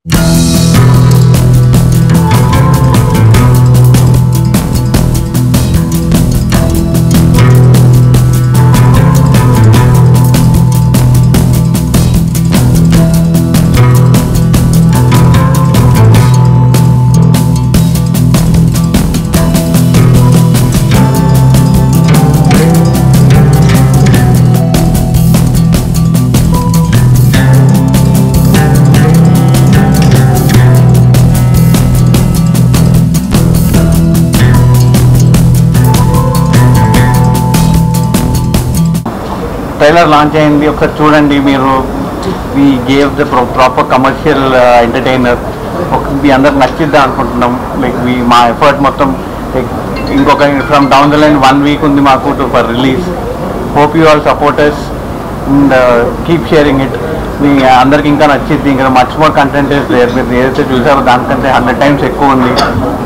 Trailer launch అయింది ఒకసారి చూడండి మీరు we gave the proper commercial entertainer మీ అందరికి నచ్చిద్దాం అనుకుంటున్నాం లైక్ మీ మా ఎఫర్ట్ మొత్తం like, ఇంకొక from down the line one week ఉంది మాకు to for release hope you all supporters and keep sharing it మీ అందరికి ఇంకా నచ్చిద్ది ఇంకా much more content is there మీరు ఏదైతే చూసారో దానికంటే హండ్రెడ్ టైమ్స్ ఎక్కువ ఉంది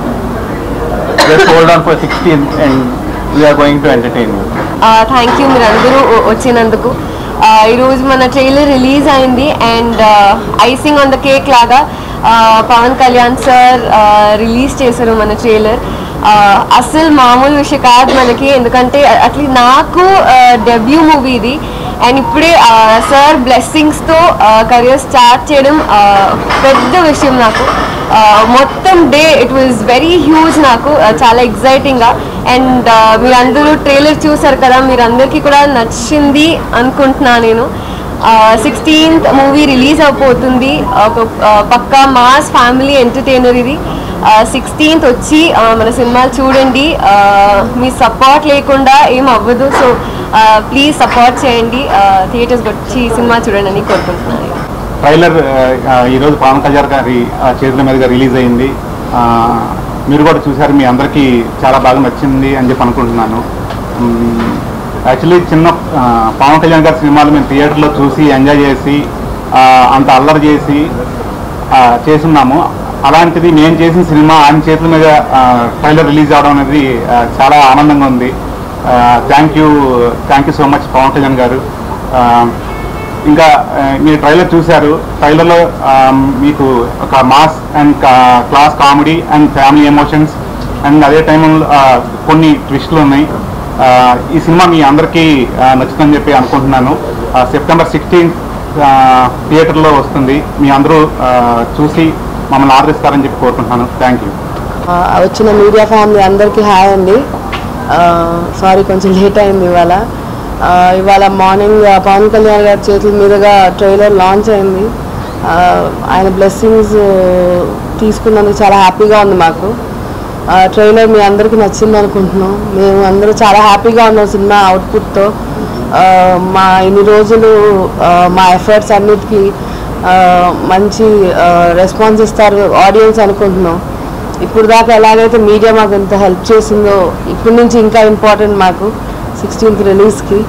just hold on for sixteen and we are going to entertain you thank you మీరు అందరూ వ- వచ్చినందుకు ఆ, ఈరోజు మన ట్రైలర్ రిలీజ్ అయింది and icing on the cake లాగా ఆ, పవన్ కళ్యాణ్ సార్ రిలీజ్ చేశారు మన ట్రైలర్ అసలు మామూలు విషయం కాదు మనకి ఎందుకంటే అట్లీ నాకు డెబ్యూ మూవీ ఇది అండ్ ఇప్పుడే సార్ బ్లెస్సింగ్స్తో కెరియర్ స్టార్ట్ చేయడం ఆ, పెద్ద విషయం నాకు ఆ, మొత్తం day it was very huge నాకు ఆ, చాలా ఎగ్జైటింగ్గా అండ్ మీరందరూ ట్రైలర్ చూసారు కదా మీరందరికీ కూడా నచ్చింది అనుకుంటున్నా నేను సిక్స్టీన్త్ మూవీ రిలీజ్ అయిపోతుంది ఒక ఆ, పక్కా మాస్ ఫ్యామిలీ ఎంటర్టైనర్ ఇది సిక్స్టీన్త్ వచ్చి ఆ, మన సినిమాలు చూడండి ఆ, మీ సపోర్ట్ లేకుండా ఏం అవ్వదు సో ప్లీజ్ సపోర్ట్ చేయండి థియేటర్స్కి వచ్చి సినిమా చూడండి అని కోరుకుంటున్నాను ట్రైలర్ ఆ, ఈరోజు పవన్ కళ్యాణ్ గారి ఆ, చేతుల మీదుగా రిలీజ్ అయింది ఆ, మీరు కూడా చూసారు మీ అందరికీ చాలా బాగా నచ్చింది అని చెప్పి అనుకుంటున్నాను యాక్చువల్లీ చిన్న ఆ, పవన్ కళ్యాణ్ గారి సినిమాలు మేము థియేటర్లో చూసి ఎంజాయ్ చేసి ఆ, అంత అల్లరి చేసి ఆ, చేసున్నాము అలాంటిది నేను చేసిన సినిమా ఆయన చేతుల మీద ట్రైలర్ రిలీజ్ అవడం అనేది ఆ, చాలా ఆనందంగా ఉంది thank you thank you so much Pawan Kalyan garu ఆ, ఇంకా ఆ, మీరు ట్రైలర్ చూశారు ట్రైలర్లో ఆ, మీకు ఒక mass and class comedy and family emotions and అదే టైంలో కొన్ని ట్విస్టులు ఉన్నాయి ఆ, ఈ సినిమా మీ అందరికీ ఆ, నచ్చుతుందని చెప్పి అనుకుంటున్నాను ఆ, సెప్టెంబర్ సిక్స్టీన్త్ థియేటర్లో వస్తుంది మీ అందరూ ఆ, చూసి మమ్మల్ని ఆదరిస్తారని చెప్పి కోరుకుంటున్నాను థ్యాంక్ యూ ఆ, వచ్చిన మీడియా ఫ్యామిలీ అందరికీ హాయ్ అండి సారీ కొంచెం లేట్ అయింది ఇవాళ ఆ, ఇవాళ మార్నింగ్ ఆ, పవన్ కళ్యాణ్ గారి చేతుల మీదుగా ట్రైలర్ లాంచ్ అయింది ఆ, ఆయన బ్లెస్సింగ్స్ తీసుకున్నందుకు చాలా హ్యాపీగా ఉంది మాకు ఆ, ట్రైలర్ మీ అందరికీ నచ్చింది అనుకుంటున్నాం మేము అందరూ చాలా హ్యాపీగా ఉన్నాం సినిమా అవుట్పుట్తో మా ఇన్ని రోజులు ఆ, మా ఎఫర్ట్స్ అన్నిటికీ ఆ, మంచి రెస్పాన్స్ ఇస్తారు ఆడియన్స్ అనుకుంటున్నాం ఇప్పుడు దాకా ఎలాగైతే మీడియా మాకు ఎంత హెల్ప్ చేసిందో ఇప్పటి నుంచి ఇంకా ఇంపార్టెంట్ మాకు సిక్స్టీన్త్ రిలీజ్కి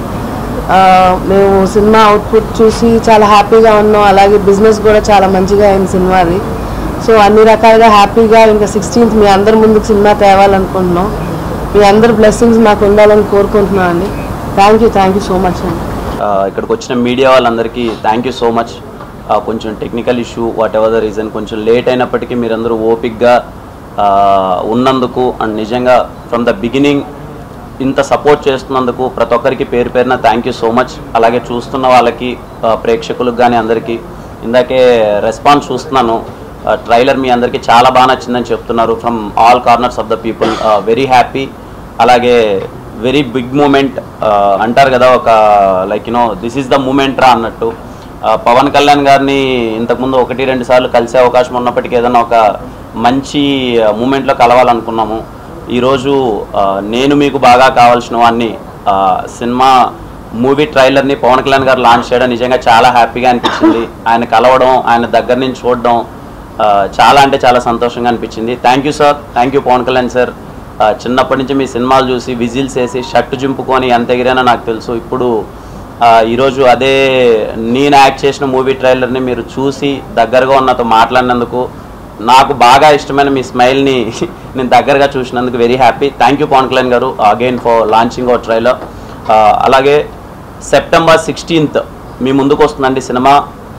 మేము సినిమా అవుట్పుట్ చూసి చాలా హ్యాపీగా ఉన్నాం అలాగే బిజినెస్ కూడా చాలా మంచిగా అయింది సినిమాది సో అన్ని రకాలుగా హ్యాపీగా ఇంకా సిక్స్టీన్త్ మీ అందరి ముందుకు సినిమా తేవాలనుకుంటున్నాం మీ అందరి బ్లెస్సింగ్స్ మాకు ఉండాలని కోరుకుంటున్నాం అండి thank you thank you so much అండి ఆ, ఇక్కడికి వచ్చిన మీడియా వాళ్ళందరికీ థ్యాంక్ యూ సో మచ్ ఆ, కొంచెం technical issue whatever the reason కొంచెం లేట్ అయినప్పటికీ మీరందరూ ఓపిక్గా ఆ, ఉన్నందుకు అండ్ నిజంగా ఫ్రమ్ ద బిగినింగ్ ఇంత సపోర్ట్ చేస్తున్నందుకు ప్రతి ఒక్కరికి పేరు పేరున థ్యాంక్ యూ సో మచ్ అలాగే చూస్తున్న వాళ్ళకి ఆ, ప్రేక్షకులకు కానీ అందరికీ ఇందాకే రెస్పాన్స్ చూస్తున్నాను ట్రైలర్ మీ అందరికీ చాలా బాగా నచ్చిందని చెప్తున్నారు from all corners of the people very happy అలాగే వెరీ బిగ్ మూమెంట్ అంటారు కదా ఒక like you know this is the moment రా అన్నట్టు ఆ, పవన్ కళ్యాణ్ గారిని ఇంతకుముందు ఒకటి రెండు సార్లు కలిసే అవకాశం ఉన్నప్పటికీ ఏదైనా ఒక మంచి మూమెంట్లో కలవాలనుకున్నాము ఈరోజు ఆ, నేను మీకు బాగా కావాల్సిన వాడిని ఆ, సినిమా మూవీ ట్రైలర్ని పవన్ కళ్యాణ్ గారు లాంచ్ చేయడం నిజంగా చాలా హ్యాపీగా అనిపించింది ఆయన కలవడం ఆయన దగ్గర నుంచి చూడడం ఆ, చాలా అంటే చాలా సంతోషంగా అనిపించింది thank you sir thank you Pavan Kalyan sir ఆ, చిన్నప్పటి నుంచి మీ సినిమాలు చూసి విజిల్స్ వేసి షర్ట్ చింపుకొని ఎంత ఎగిరానో నాకు తెలుసు ఇప్పుడు ఆ, ఈరోజు అదే నేను యాక్ట్ చేసిన మూవీ ట్రైలర్ని మీరు చూసి దగ్గరగా ఉన్నతో మాట్లాడినందుకు నాకు బాగా ఇష్టమైన మీ స్మైల్ని నేను దగ్గరగా చూసినందుకు very happy thank you Pavan Kalyan గారు again for launching our trailer అలాగే సెప్టెంబర్ సిక్స్టీన్త్ మీ ముందుకు వస్తుందండి సినిమా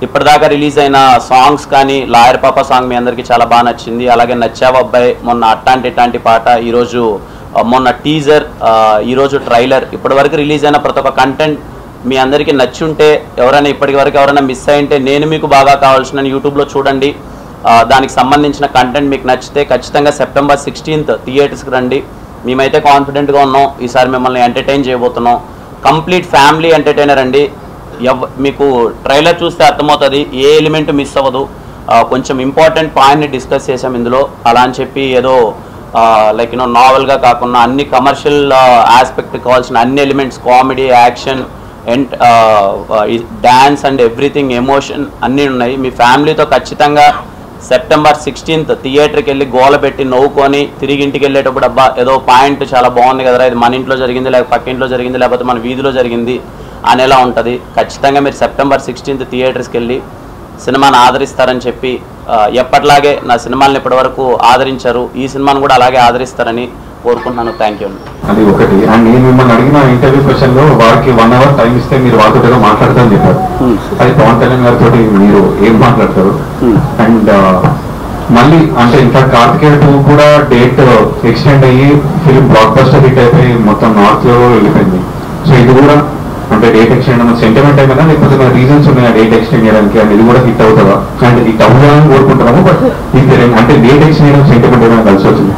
ఇప్పటిదాకా రిలీజ్ అయిన సాంగ్స్ కానీ లాయర్ పాప సాంగ్ మీ అందరికీ చాలా బాగా నచ్చింది అలాగే నచ్చావు అబ్బాయి మొన్న అట్టాంటి ఇట్లాంటి పాట ఈరోజు ఆ, మొన్న టీజర్ ఈరోజు ట్రైలర్ ఇప్పటి వరకు రిలీజ్ అయిన ప్రతి ఒక్క కంటెంట్ మీ అందరికీ నచ్చి ఉంటే ఎవరైనా ఇప్పటి వరకు ఎవరైనా మిస్ అయింటే నేను మీకు బాగా కావాల్సిన యూట్యూబ్లో చూడండి ఆ, దానికి సంబంధించిన కంటెంట్ మీకు నచ్చితే ఖచ్చితంగా సెప్టెంబర్ సిక్స్టీన్త్ థియేటర్స్కి రండి మేమైతే కాన్ఫిడెంట్గా ఉన్నాం ఈసారి మిమ్మల్ని ఎంటర్టైన్ చేయబోతున్నాం కంప్లీట్ ఫ్యామిలీ ఎంటర్టైనర్ అండి ఎవ మీకు ట్రైలర్ చూస్తే అర్థమవుతుంది ఏ ఎలిమెంట్ మిస్ అవ్వదు ఆ, కొంచెం ఇంపార్టెంట్ పాయింట్ని డిస్కస్ చేసాం ఇందులో అలా అని చెప్పి ఏదో లైక్ యూనో నావెల్గా కాకుండా అన్ని కమర్షియల్ ఆస్పెక్ట్ కావాల్సిన అన్ని elements comedy action and dance and everything emotion అన్నీ ఉన్నాయి మీ ఫ్యామిలీతో ఖచ్చితంగా సెప్టెంబర్ సిక్స్టీన్త్ థియేటర్కి వెళ్ళి గోల పెట్టి నవ్వుకొని తిరిగి ఇంటికి వెళ్ళేటప్పుడు అబ్బా ఏదో పాయింట్ చాలా బాగుంది కదరా ఇది మన ఇంట్లో జరిగింది లేక పక్కింట్లో జరిగింది లేకపోతే మన వీధిలో జరిగింది అనేలా ఉంటుంది ఖచ్చితంగా మీరు సెప్టెంబర్ సిక్స్టీన్త్ థియేటర్స్కి వెళ్ళి సినిమాని ఆదరిస్తారని చెప్పి ఆ, ఎప్పటిలాగే నా సినిమాలను ఇప్పటివరకు ఆదరించారు ఈ సినిమాను కూడా అలాగే ఆదరిస్తారని కోరుకుంటున్నాను థ్యాంక్ యూ అది ఒకటి అండ్ నేను మిమ్మల్ని అడిగిన ఇంటర్వ్యూ క్వశ్చన్ లో వారికి వన్ అవర్ టైం ఇస్తే మీరు వాళ్ళతో ఏదో మాట్లాడతారని చెప్పారు అది పవన్ కళ్యాణ్ గారితో మీరు ఏం మాట్లాడతారు అండ్ మళ్ళీ అంటే ఇన్ఫాక్ట్ కార్తికేయ టూ కూడా డేట్ ఎక్స్టెండ్ అయ్యి ఫిలిం బ్లాక్ బస్టర్ హిట్ అయిపోయి మొత్తం నార్త్ లో వెళ్ళిపోయింది సో ఇది కూడా అంటే డేట్ ఎక్స్టెండ్ అన్న సెంటిమెంట్ ఏమైనా లేకపోతే రీజన్స్ ఉన్నాయా డేట్ ఎక్స్టెండ్ చేయడానికి అండ్ ఇది కూడా హిట్ అవుతుందా అండ్ హిట్ అవ్వాలని కోరుకుంటున్నాము బట్ ఇది అంటే డేట్ ఎక్స్టెండ్ చేయడం సెంటిమెంట్ ఏమైనా కలిసి వచ్చింది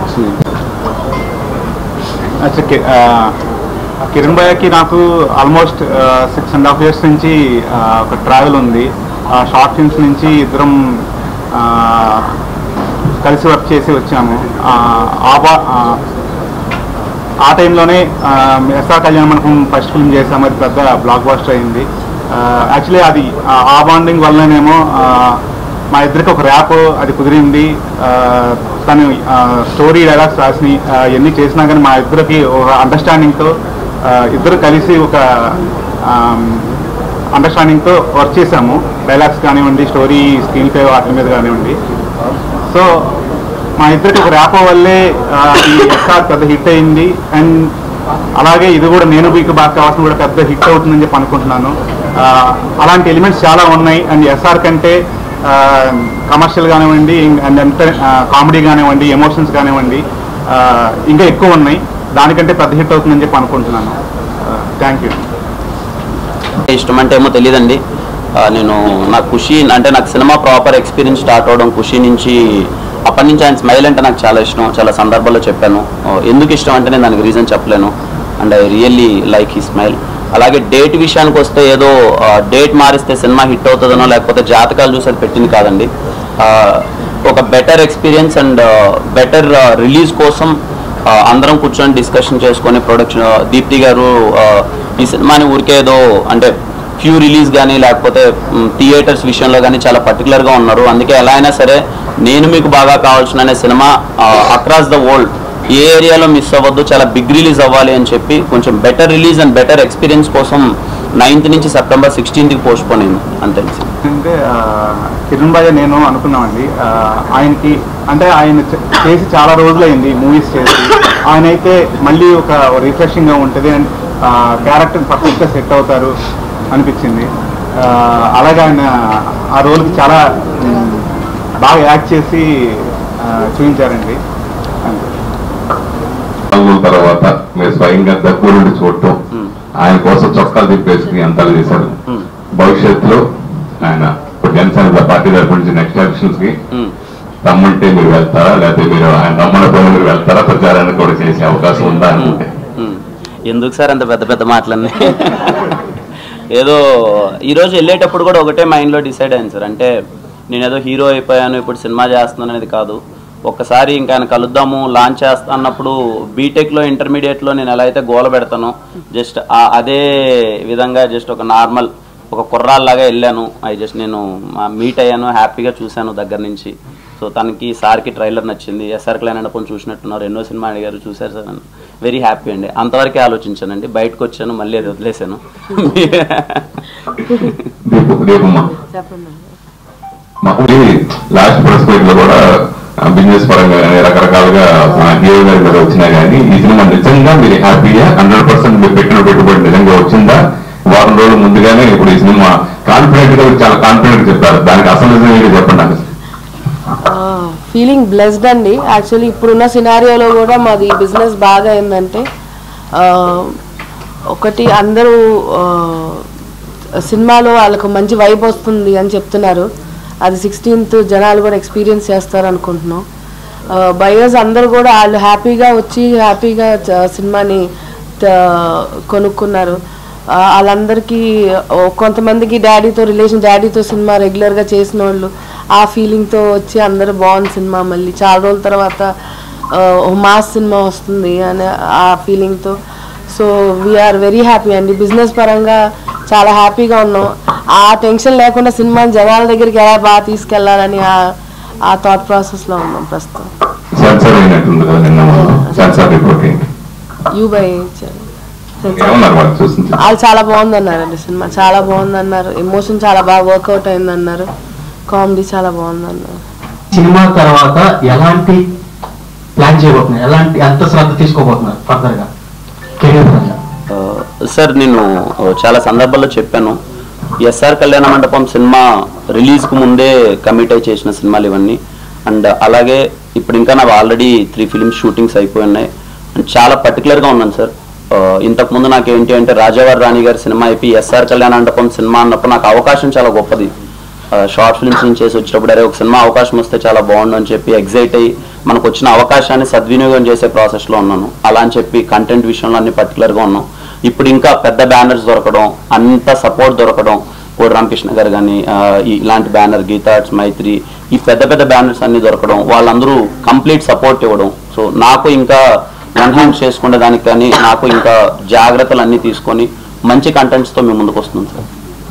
అచ్చా కి- ఆ, కిరణ్ భయ్యకి నాకు almost six and half years నుంచి ఆ, ఒక ట్రావెల్ ఉంది షార్ట్ ఫిల్మ్స్ నుంచి ఇద్దరం ఆ, కలిసి వర్క్ చేసి వచ్చాము ఆ, ఆ బా- ఆ, ఆ టైంలోనే ఎస్ఆర్ కళ్యాణ మనకం ఫస్ట్ ఫిల్మ్ చేసాము అది పెద్ద బ్లాక్ బాస్టర్ అయింది యాక్చువల్లీ అది ఆ- ఆ బాండింగ్ వల్లనేమో ఆ, మా ఇద్దరికి ఒక ర్యాప్ అది కుదిరింది ఆ, తను స్టోరీ డైలాగ్స్ రాసి ఇవన్నీ చేసినా కానీ మా ఇద్దరికి ఒక అండర్స్టాండింగ్తో ఇద్దరు కలిసి ఒక అండర్స్టాండింగ్తో వర్క్ చేసాము డైలాగ్స్ కానివ్వండి స్టోరీ స్క్రీన్ ప్లే వాటి మీద కానివ్వండి సో మా ఇద్దరికి ఒక ర్యాపో వల్లే ఆ, ఈ ఎస్ఆర్ పెద్ద హిట్ అయింది అండ్ అలాగే ఇది కూడా నేను మీకు బాగా కావాల్సిన కూడా పెద్ద హిట్ అవుతుందని చెప్పి అనుకుంటున్నాను ఆ, అలాంటి ఎలిమెంట్స్ చాలా ఉన్నాయి అండ్ ఎస్ఆర్ కంటే కమర్షియల్ కానివ్వండి అండ్ ఎంత కామెడీ కానివ్వండి ఎమోషన్స్ కానివ్వండి ఆ, ఇంకా ఎక్కువ ఉన్నాయి దానికంటే పెద్ద హిట్ అవుతుందని చెప్పి అనుకుంటున్నాను థ్యాంక్ యూ ఇష్టం అంటే ఏమో తెలియదండి ఆ, నేను నాకు ఖుషి అంటే నాకు సినిమా ప్రాపర్ ఎక్స్పీరియన్స్ స్టార్ట్ అవడం ఖుషి నుంచి అప్పటి నుంచి ఆయన స్మైల్ అంటే నాకు చాలా ఇష్టం చాలా సందర్భాల్లో చెప్పాను ఆ, ఎందుకు ఇష్టం అంటే నేను దానికి రీజన్ చెప్పలేను and I really like he smile అలాగే డేట్ విషయానికి వస్తే ఏదో డేట్ మారిస్తే సినిమా హిట్ అవుతుందనో లేకపోతే జాతకాలు చూసి అది పెట్టింది కాదండి ఆ, ఒక better experience and better release కోసం ఆ, అందరం కూర్చొని డిస్కషన్ చేసుకొని ప్రొడక్షన్ దీప్తి గారు ఆ, ఈ సినిమాని ఊరికేదో అంటే ఫ్యూ రిలీజ్ కానీ లేకపోతే థియేటర్స్ విషయంలో కానీ చాలా పర్టికులర్గా ఉన్నారు అందుకే ఎలా అయినా సరే నేను మీకు బాగా కావాల్సిన అనే సినిమా అక్రాస్ ద వరల్డ్ ఏ ఏరియాలో మిస్ అవ్వద్దు చాలా బిగ్ రిలీజ్ అవ్వాలి అని చెప్పి కొంచెం better release and better experience కోసం నైన్త్ నుంచి సెప్టెంబర్ సిక్స్టీన్త్కి పోస్ట్ పోన్ అయింది అంతే అంటే ఆ, కిరణ్ భయ్య నేను అనుకున్నామండి ఆ, ఆయనకి అంటే ఆయన చే- చేసి చాలా రోజులైంది మూవీస్ చేసి ఆయన అయితే మళ్ళీ ఒక రిఫ్రెషింగ్ గా ఉంటుంది అండ్ క్యారెక్టర్ పర్ఫెక్ట్గా సెట్ అవుతారు అనిపించింది ఆ, అలాగే ఆయన ఆ రోల్కి చాలా మ్, బాగా యాక్ట్ చేసి ఆ, చూపించారండి అంతే నాలుగు తర్వాత మీరు స్వయంగా దగ్గర నుండి చూడటం Hmm. ఆయన కోసం చొక్కాలు తిప్పేసుకుని అంతాలు చేశారు Hmm. భవిష్యత్తులో ఆయన ఇప్పుడు జనసేన పార్టీ తరఫు నుంచి నెక్స్ట్ ఎలక్షన్స్ కి ఉమ్. రమ్మంటే మీరు వెళ్తారా లేకపోతే మీరు ఆయన రమ్మనపోయి మీరు వెళ్తారా ప్రచారానికి కూడా చేసే అవకాశం ఉందా అనుకుంటే ఉమ్. ఎందుకు సార్ అంత పెద్ద పెద్ద మాటలన్నీ ఏదో ఈరోజు వెళ్ళేటప్పుడు కూడా ఒకటే మైండ్లో డిసైడ్ అయింది సార్ అంటే నేను ఏదో హీరో అయిపోయాను ఇప్పుడు సినిమా చేస్తున్నాను అనేది కాదు ఒక్కసారి ఇంకా ఆయన కలుద్దాము లాంచ్ చేస్తా అన్నప్పుడు బీటెక్లో ఇంటర్మీడియట్లో నేను ఎలా అయితే గోల పెడతానో జస్ట్ అదే విధంగా జస్ట్ ఒక నార్మల్ ఒక కుర్రాల్లాగా వెళ్ళాను అది జస్ట్ నేను మీట్ అయ్యాను హ్యాపీగా చూశాను దగ్గర నుంచి సో తనకి సార్కి ట్రైలర్ నచ్చింది ఎస్ఆర్ క్లైన్ అనుకుని చూసినట్టున్నారు ఎన్నో సినిమా అడిగారు చూశారు సార్ నన్ను వెరీ హ్యాపీ అండి అంతవరకే ఆలోచించానండి బయటకు వచ్చాను మళ్ళీ అది వదిలేశాను దీపు దీపమ్మ మా లాస్ట్ ప్రెస్ మీట్ లో కూడా బిజినెస్ పరంగా కానీ రకరకాలుగా హీరో గారి మీద వచ్చినా కానీ ఈ సినిమా నిజంగా మీరు హ్యాపీగా హండ్రెడ్ పర్సెంట్ మీరు పెట్టిన పెట్టుబడి నిజంగా వచ్చిందా వారం రోజులు ముందుగానే ఇప్పుడు ఈ సినిమా కాన్ఫిడెంట్ గా చాలా కాన్ఫిడెంట్ చెప్పారు దానికి అసలు నిజం ఏంటి చెప్పండి నాకు ఫీలింగ్ బ్లెస్డ్ అండి యాక్చువల్లీ ఇప్పుడున్న సినారియోలో కూడా మాది బిజినెస్ బాగా అయిందంటే ఆ, ఒకటి అందరూ ఆ, సినిమాలో వాళ్ళకు మంచి వైబ్ వస్తుంది అని చెప్తున్నారు అది సిక్స్టీన్త్ జనాలు కూడా ఎక్స్పీరియన్స్ చేస్తారు అనుకుంటున్నాం బయర్స్ అందరూ కూడా వాళ్ళు హ్యాపీగా వచ్చి హ్యాపీగా చ- సినిమాని త- కొనుక్కున్నారు ఆ, వాళ్ళందరికీ ఓ, కొంతమందికి డాడీతో రిలేషన్ డాడీతో సినిమా రెగ్యులర్గా చేసిన వాళ్ళు ఆ ఫీలింగ్తో వచ్చి అందరూ బాగుంది సినిమా మళ్ళీ చాలా రోజుల తర్వాత ఆ, ఓ మాస్ సినిమా వస్తుంది అనే ఆ ఫీలింగ్తో సో వీఆర్ వెరీ హ్యాపీ అండి బిజినెస్ పరంగా చాలా హ్యాపీగా ఉన్నాం ఆ టెన్షన్ లేకుండా సినిమాని జనాల దగ్గరికి ఎలా బాగా తీసుకెళ్లాలని ఆ- ఆ థాట్ ప్రాసెస్లో ఉన్నాం ప్రస్తుతం సెన్సార్ అయినట్టుంది కదా నిన్న సెన్సార్ రిపోర్ట్ ఏంటి యూ బై ఏమన్నారు వాళ్ళు చూసింది వాళ్ళు చాలా బాగుంది అన్నారండి సినిమా చాలా బాగుంది అన్నారు ఎమోషన్ చాలా బాగా వర్కౌట్ అయింది అన్నారు కామెడీ చాలా బాగుంది అన్నారు సినిమా తర్వాత ఎలాంటి ప్లాన్ చేయబోతున్నారు ఎలాంటి ఎంత శ్రద్ధ తీసుకోబోతున్నారు ఫర్దర్ గా కెరీర్ పరంగా ఆ, సార్ నేను ఆ, చాలా సందర్భాల్లో చెప్పాను ఎస్ఆర్ కళ్యాణ మండపం సినిమా రిలీజ్కు ముందే కమిట్ అయి చేసిన సినిమాలు ఇవన్నీ అండ్ అలాగే ఇప్పుడు ఇంకా నాకు ఆల్రెడీ త్రీ ఫిలిమ్స్ షూటింగ్స్ అయిపోయి ఉన్నాయి అండ్ చాలా పర్టికులర్గా ఉన్నాను సార్ ఆ, ఇంతకుముందు నాకు ఏంటి అంటే రాజావారి రాణి గారి సినిమా అయిపోయి ఎస్ఆర్ కళ్యాణ మండపం సినిమా అన్నప్పుడు నాకు అవకాశం చాలా గొప్పది షార్ట్ ఫిల్మ్స్ నుంచి చేసి వచ్చినప్పుడు అరే ఒక సినిమా అవకాశం వస్తే చాలా బాగుండు అని చెప్పి ఎగ్జైట్ అయ్యి మనకు వచ్చిన అవకాశాన్ని సద్వినియోగం చేసే ప్రాసెస్లో ఉన్నాను అలా అని చెప్పి కంటెంట్ విషయంలో అన్ని పర్టికులర్గా ఉన్నాం ఇప్పుడు ఇంకా పెద్ద బ్యానర్స్ దొరకడం అంత సపోర్ట్ దొరకడం కోడి రామకృష్ణ గారు కానీ ఇలాంటి బ్యానర్ గీతా ఆర్ట్స్ మైత్రి ఈ పెద్ద పెద్ద బ్యానర్స్ అన్ని దొరకడం వాళ్ళందరూ కంప్లీట్ సపోర్ట్ ఇవ్వడం సో నాకు ఇంకా ఎన్హాన్స్ చేసుకునే దానికి కానీ నాకు ఇంకా జాగ్రత్తలు అన్నీ తీసుకొని మంచి కంటెంట్స్తో మేము ముందుకు వస్తున్నాం సార్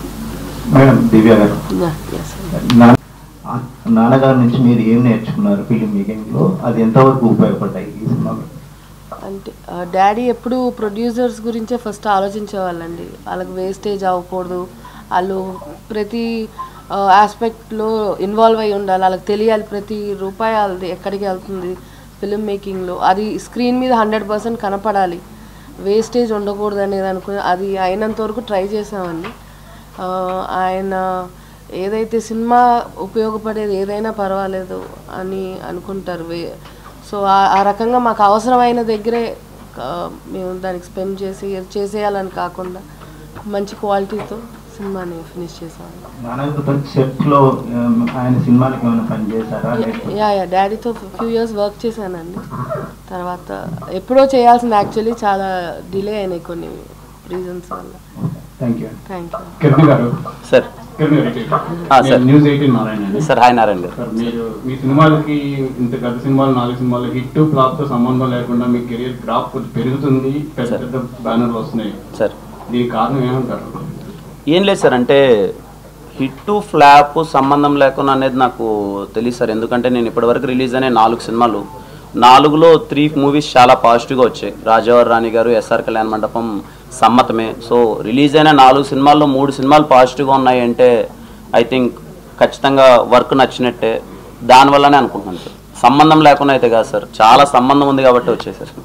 మేడం దివ్య గారు Yeah, yes. నా- ఆ నాన్నగారి నుంచి మీరు ఏం నేర్చుకున్నారు ఫిలిం మేకింగ్ లో అది ఎంతవరకు ఉపయోగపడ్డాయి ఈ సినిమాలో అంటే డాడీ ఎప్పుడు ప్రొడ్యూసర్స్ గురించే ఫస్ట్ ఆలోచించేవాళ్ళండి వాళ్ళకి వేస్టేజ్ అవ్వకూడదు వాళ్ళు ప్రతి ఆస్పెక్ట్లో ఇన్వాల్వ్ అయి ఉండాలి వాళ్ళకి తెలియాలి ప్రతి రూపాయి వాళ్ళది ఎక్కడికి వెళ్తుంది ఫిలిం మేకింగ్లో అది స్క్రీన్ మీద హండ్రెడ్ పర్సెంట్ కనపడాలి వేస్టేజ్ ఉండకూడదు అనేది అనుకుని అది అయినంత వరకు ట్రై చేసామండి ఆ, ఆయన ఏదైతే సినిమా ఉపయోగపడేది ఏదైనా పర్వాలేదు అని అనుకుంటారు వే సో ఆ- ఆ రకంగా మాకు అవసరమైన దగ్గరే ఆ, మేము దానికి స్పెండ్ చేసి చేసేయాలని కాకుండా మంచి క్వాలిటీతో సినిమాని ఫినిష్ చేసాము నాన్నగారితో సెట్ లో ఉమ్, ఆయన సినిమాలకు ఏమైనా పని చేశారా యా యా డాడీతో ఫ్యూ ఇయర్స్ వర్క్ చేశానండి తర్వాత ఎప్పుడో చేయాల్సింది యాక్చువల్లీ చాలా డిలే అయినాయి కొన్ని రీజన్స్ వల్ల thank you thank you Kiran గారు సార్ కిరణ్ గారు ఇటు. ఆ, సార్. నేను న్యూస్ ఎయిటీన్ నారాయణ అండి సార్ హాయ్ నారాయణ గారు సార్ మీరు మీ సినిమాలకి ఇంత పెద్ద సినిమాలు నాలుగు సినిమాలు హిట్ ఫ్లాప్ తో సంబంధం లేకుండా మీ కెరీర్ గ్రాఫ్ కొంచెం పెరుగుతుంది పెద్ద సార్. పెద్ద బ్యానర్లు వస్తున్నాయి సార్ దీనికి కారణం ఏమంటారు ఏం లేదు సార్ అంటే హిట్ ఫ్లాప్ సంబంధం లేకుండా అనేది నాకు తెలియదు సార్ ఎందుకంటే నేను ఇప్పటివరకు రిలీజ్ అయిన నాలుగు సినిమాలు నాలుగులో త్రీ మూవీస్ చాలా పాజిటివ్గా వచ్చాయి రాజావారి రాణి గారు ఎస్ఆర్ కళ్యాణ మండపం సమ్మతమే సో రిలీజ్ అయిన నాలుగు సినిమాల్లో మూడు సినిమాలు పాజిటివ్గా ఉన్నాయి అంటే ఐ థింక్ ఖచ్చితంగా వర్క్ నచ్చినట్టే దానివల్లనే అనుకుంటున్నాను సార్ సంబంధం లేకుండా అయితే కాదు సార్ చాలా సంబంధం ఉంది కాబట్టి వచ్చాయి సార్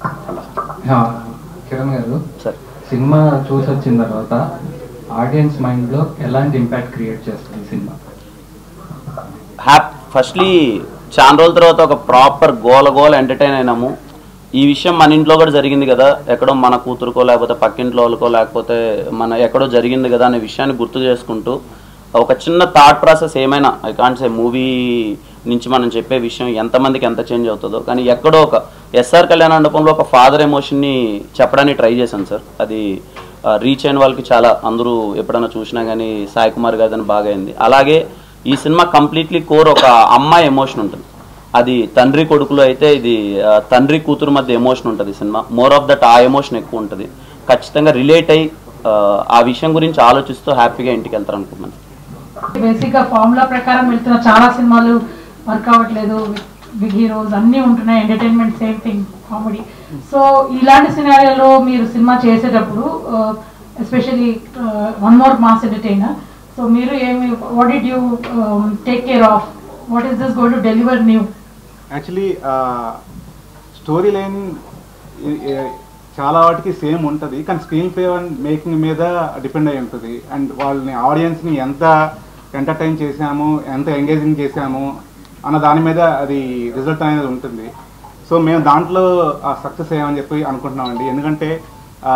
కిరణ్ గారు సార్ సినిమా చూసి వచ్చిన తర్వాత ఆడియన్స్ మైండ్ లో ఎలాంటి ఇంపాక్ట్ క్రియేట్ చేస్తుంది సినిమా హ్యాప్ ఫస్ట్లీ చాలా రోజుల తర్వాత ఒక ప్రాపర్ గోల గోల ఎంటర్టైన్ అయినాము ఈ విషయం మన ఇంట్లో కూడా జరిగింది కదా ఎక్కడో మన కూతురుకో లేకపోతే పక్కింట్లో వాళ్ళకో లేకపోతే మన ఎక్కడో జరిగింది కదా అనే విషయాన్ని గుర్తు చేసుకుంటూ ఒక చిన్న థాట్ ప్రాసెస్ ఏమైనా ఐ కాంట్ సే మూవీ నుంచి మనం చెప్పే విషయం ఎంతమందికి ఎంత చేంజ్ అవుతుందో కానీ ఎక్కడో ఒక ఎస్ఆర్ కళ్యాణ మండపంలో ఒక ఫాదర్ ఎమోషన్ని చెప్పడానికి ట్రై చేశాను సార్ అది రీచ్ అయిన వాళ్ళకి చాలా అందరూ ఎప్పుడైనా చూసినా కానీ సాయి కుమార్ గారిదని బాగా అయింది అలాగే ఈ సినిమా కంప్లీట్లీ కోర్ ఒక అమ్మాయి ఎమోషన్ ఉంటుంది అది తండ్రి కొడుకులో అయితే ఇది ఆ, తండ్రి కూతురు మధ్య ఎమోషన్ ఉంటుంది సినిమా మోర్ ఆఫ్ దట్ ఆ ఎమోషన్ ఎక్కువ ఉంటుంది ఖచ్చితంగా రిలేట్ అయ్యి ఆ, ఆ విషయం గురించి ఆలోచిస్తూ హ్యాపీగా ఇంటికి వెళ్తారు అనుకుంటున్నాను బేసిక్ గా ఫార్ములా ప్రకారం వెళ్తున్న చాలా సినిమాలు వర్క్ అవ్వట్లేదు బిగ్ హీరోస్ అన్నీ ఉంటున్నాయి entertainment same thing comedy so ఇలాంటి సినారియోలో మీరు సినిమా చేసేటప్పుడు especially one more mass entertainer so మీరు ఏమి what did you take care of what is this going to deliver new actually story line చాలా వాటికి సేమ్ ఉంటుంది కానీ స్క్రీన్ ప్లే అండ్ మేకింగ్ మీద డిపెండ్ అయి ఉంటుంది అండ్ వాళ్ళని ఆడియన్స్ని ఎంత ఎంటర్టైన్ చేసాము ఎంత ఎంగేజింగ్ చేసాము అన్న దాని మీద అది రిజల్ట్ అనేది ఉంటుంది సో మేము దాంట్లో సక్సెస్ అయ్యామని చెప్పి అనుకుంటున్నామండి ఎందుకంటే ఆ,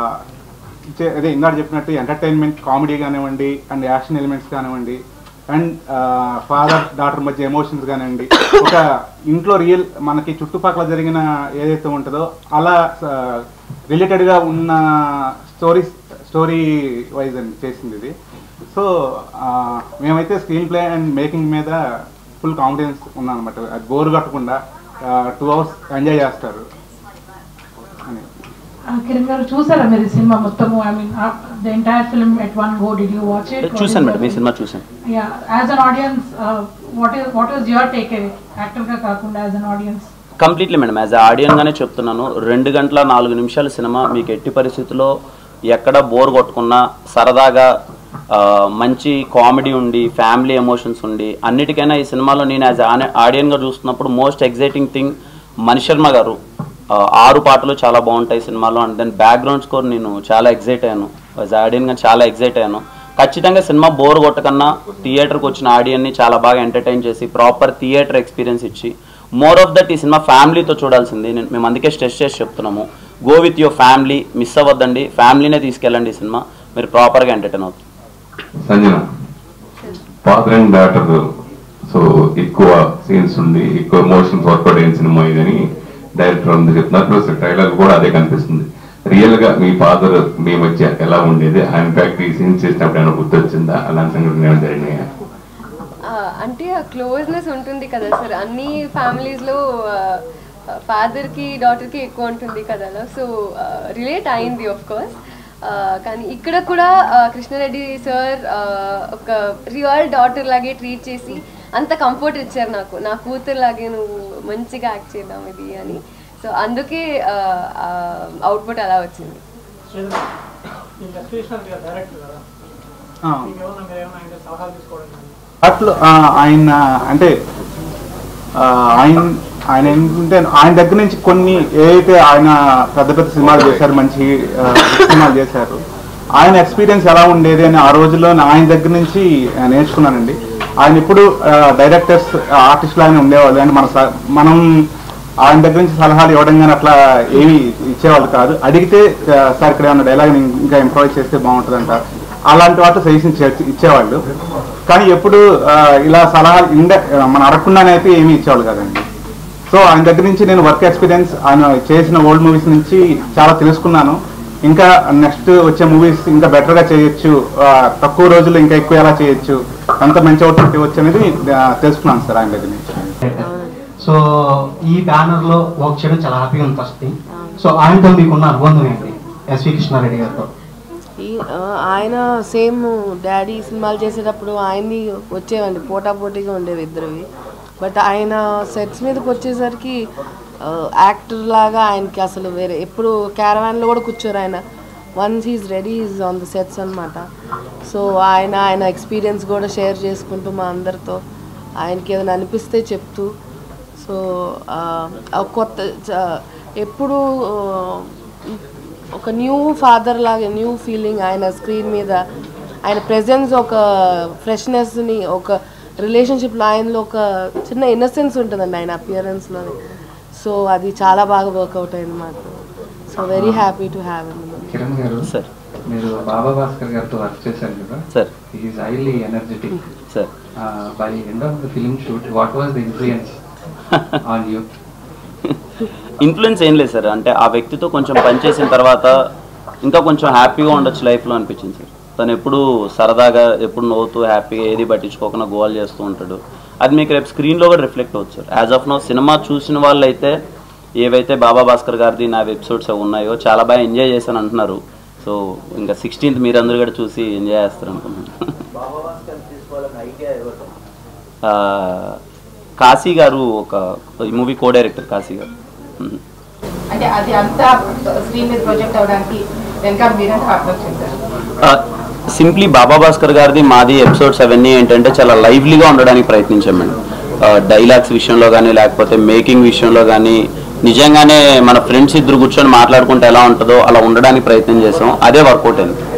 చే- అదే ఇందాక చెప్పినట్టు ఎంటర్టైన్మెంట్ కామెడీ కానివ్వండి అండ్ యాక్షన్ ఎలిమెంట్స్ కానివ్వండి అండ్ ఫాదర్ డాటర్ మధ్య ఎమోషన్స్ కానివ్వండి ఒక ఇంట్లో రియల్ మనకి చుట్టుపక్కల జరిగిన ఏదైతే ఉంటుందో అలా రిలేటెడ్గా ఉన్న స్టోరీస్ స్టోరీ వైజ్ అండి చేసింది ఇది సో మేమైతే స్క్రీన్ ప్లే అండ్ మేకింగ్ మీద ఫుల్ కాన్ఫిడెన్స్ ఉన్నాం అనమాట అది బోర్ కట్టకుండా టూ అవర్స్ ఎంజాయ్ చేస్తారు అని ఆ, కిరణ్ గారు చూసారా మీరు ఈ సినిమా మొత్తము I mean the entire film at one go did you watch it చూశాను మేడం ఈ సినిమా చూశాను ya as an audience what is what is your takeaway actor గా కాకుండా as an audience completely madam as ఆడియన్గానే చెప్తున్నాను రెండు గంటల నాలుగు నిమిషాల సినిమా మీకు ఎట్టి పరిస్థితుల్లో ఎక్కడ బోర్ కొట్టకున్నా సరదాగా ఆ, మంచి కామెడీ ఉండి ఫ్యామిలీ ఎమోషన్స్ ఉండి అన్నిటికైనా ఈ సినిమాలో నేను యాజ్ ఆడియన్గా చూస్తున్నప్పుడు మోస్ట్ ఎగ్జైటింగ్ థింగ్ మణిశర్మ గారు ఆ, ఆరు పాటలు చాలా బాగుంటాయి సినిమాలో అండ్ దెన్ బ్యాక్గ్రౌండ్ స్కోర్ నేను చాలా ఎగ్జైట్ అయ్యాను యాజ్ ఆడియన్గా చాలా ఎగ్జైట్ అయ్యాను ఖచ్చితంగా సినిమా బోర్ కొట్టకన్నా థియేటర్కి వచ్చిన ఆడియన్ని చాలా బాగా ఎంటర్టైన్ చేసి ప్రాపర్ థియేటర్ ఎక్స్పీరియన్స్ ఇచ్చి మోర్ ఆఫ్ దట్ ఈ సినిమా ఫ్యామిలీతో చూడాల్సింది నేను మేము అందుకే స్ట్రెస్ చేసి చెప్తున్నాము go with your family miss అవ్వద్దండి ఫ్యామిలీనే తీసుకెళ్ళండి ఈ సినిమా మీరు ప్రాపర్గా ఎంటర్టైన్ అవుతుంది Sanjana father and daughter so ఎక్కువ సీన్స్ ఉండి ఎక్కువ ఎమోషన్స్ వర్కౌట్ అయిన సినిమా ఇదని డైరెక్టర్ అందరూ చెప్తున్నారు ప్లస్ ట్రైలర్ కూడా అదే కనిపిస్తుంది రియల్ గా మీ ఫాదర్ మీ మధ్య ఎలా ఉండేది ఇన్ఫాక్ట్ ఈ సీన్స్ చేసినప్పుడు ఏమైనా గుర్తొచ్చిందా అలాంటి సంఘటన ఏమైనా జరిగినాయా ఆ, అంటే ఆ క్లోజ్నెస్ ఉంటుంది కదా సార్ అన్ని ఫ్యామిలీస్లో ఫాదర్కి డాటర్కి ఎక్కువ ఉంటుంది కదా సో రిలేట్ అయింది ఆఫ్ కోర్స్ కానీ ఇక్కడ కూడా ఆ, కృష్ణారెడ్డి సార్ ఒక రియల్ డాటర్ లాగే ట్రీట్ చేసి అంత కంఫర్ట్ ఇచ్చారు నాకు నా కూతురు లాగే నువ్వు మంచిగా యాక్ట్ చేద్దాం ఇది అని సో అందుకే అవుట్పుట్ అలా వచ్చింది ఆ. అట్లా ఆ, ఆయన అంటే ఆ, ఆయన ఆయన ఏంటంటే ఆయన దగ్గర నుంచి కొన్ని ఏదైతే ఆయన పెద్ద పెద్ద సినిమాలు చేశారు మంచి ఆ, సినిమాలు చేశారు ఆయన ఎక్స్పీరియన్స్ ఎలా ఉండేది అని ఆ రోజుల్లో నా- ఆయన దగ్గర నుంచి ఆ, నేర్చుకున్నానండి ఆయన ఇప్పుడు డైరెక్టర్స్ ఆర్టిస్ట్ లాగానే ఉండేవాళ్ళు అంటే మన స- మనం ఆయన దగ్గర నుంచి సలహాలు ఇవ్వడం కానీ అట్లా ఏమి ఇచ్చేవాళ్ళు కాదు అడిగితే ఆ, సార్ ఇక్కడ ఏమన్నా డైలాగ్ ఇంకా ఇంప్రూవైజ్ చేస్తే బాగుంటుందంట అలాంటి వాటిలో సజెషన్ ఇచ్చేవాళ్ళు కానీ ఎప్పుడు ఆ, ఇలా సలహాలు ఇండ మన అడగకుండానే అయితే ఏమీ ఇచ్చేవాళ్ళు కదండి సో ఆయన దగ్గర నుంచి నేను వర్క్ ఎక్స్పీరియన్స్ ఆయన చేసిన ఓల్డ్ మూవీస్ నుంచి చాలా తెలుసుకున్నాను ఇంకా నెక్స్ట్ వచ్చే మూవీస్ ఇంకా బెటర్గా చేయొచ్చు ఆ, తక్కువ రోజుల్లో ఇంకా ఎక్కువ ఎలా చేయొచ్చు అంత మంచి అవుట్పుట్ ఇవ్వచ్చు అనేది ఆ, తెలుసుకున్నాను సార్ ఆయన దగ్గర నుంచి సో ఈ బ్యానర్ లో వర్క్ చేయడం చాలా హ్యాపీగా ఉంది ఫస్ట్ థింగ్ సో ఆయనతో మీకున్న అనుబంధం ఏంటి ఎస్వి కృష్ణారెడ్డి గారితో ఈ- ఆ, ఆయన సేమ్ డాడీ సినిమాలు చేసేటప్పుడు ఆయన్ని వచ్చేవండి పోటా పోటీగా ఉండేవి ఇద్దరివి బట్ ఆయన సెట్స్ మీదకి వచ్చేసరికి యాక్టర్ లాగా ఆయనకి అసలు వేరే ఎప్పుడు క్యారవాన్లో కూడా కూర్చోరు ఆయన once he's ready is on the sets అనమాట సో ఆయన ఆయన ఎక్స్పీరియన్స్ కూడా షేర్ చేసుకుంటూ మా అందరితో ఆయనకి ఏదైనా అనిపిస్తే చెప్తూ సో ఆ, ఆ కొత్త చ- ఎప్పుడు ఆ, ఒక న్యూ ఫాదర్ లాగా న్యూ ఫీలింగ్ ఆయన స్క్రీన్ మీద ఆయన ప్రెజెన్స్ ఒక ఫ్రెష్నెస్ని ఒక రిలేషన్షిప్లో ఆయనలో ఒక చిన్న ఇన్నసెన్స్ ఉంటుందండి ఆయన అపియరెన్స్లోని సో అది చాలా బాగా వర్కౌట్ అయింది మాకు so very happy to have Kiran గారు సార్ మీరు బాబా భాస్కర్ గారితో వర్క్ చేశారు కదా sir is highly energetic sir by end of the film shoot what was the influence on you influence ఏం లేదు సార్ అంటే ఆ వ్యక్తితో కొంచెం పనిచేసిన తర్వాత ఇంకా కొంచెం హ్యాపీగా ఉండొచ్చు లైఫ్లో అనిపించింది సార్ తను ఎప్పుడు సరదాగా ఎప్పుడు నవ్వుతూ హ్యాపీగా ఏది పట్టించుకోకుండా గోల్ చేస్తూ ఉంటాడు అది మీకు రేపు స్క్రీన్లో కూడా రిఫ్లెక్ట్ అవచ్చు sir as of now cinema చూసిన వాళ్ళు అయితే ఏవైతే బాబా భాస్కర్ గారిది నా ఎపిసోడ్స్ ఉన్నాయో చాలా బాగా ఎంజాయ్ చేశాను అంటున్నారు సో ఇంకా సిక్స్టీన్త్ మీరందరూ కూడా చూసి ఎంజాయ్ చేస్తారు అనుకున్నాను ఆ, కాశీ గారు ఒక ఈ మూవీ కో డైరెక్టర్ కాశీ గారు మ్మ్. అంటే అది అంతా స్క్రీన్ మీద ప్రొజెక్ట్ అవడానికి వెనక మీరంతా హార్డ్ వర్క్ చేశారు సింప్లీ బాబా భాస్కర్ గారిది మాది ఎపిసోడ్స్ అవన్నీ ఏంటంటే చాలా లైవ్లీగా ఉండడానికి ప్రయత్నించాం మేడం డైలాగ్స్ విషయంలో కానీ లేకపోతే మేకింగ్ విషయంలో కానీ నిజంగానే మన ఫ్రెండ్స్ ఇద్దరు కూర్చొని మాట్లాడుకుంటే ఎలా ఉంటుందో అలా ఉండడానికి ప్రయత్నం చేసాం అదే వర్కౌట్ అయింది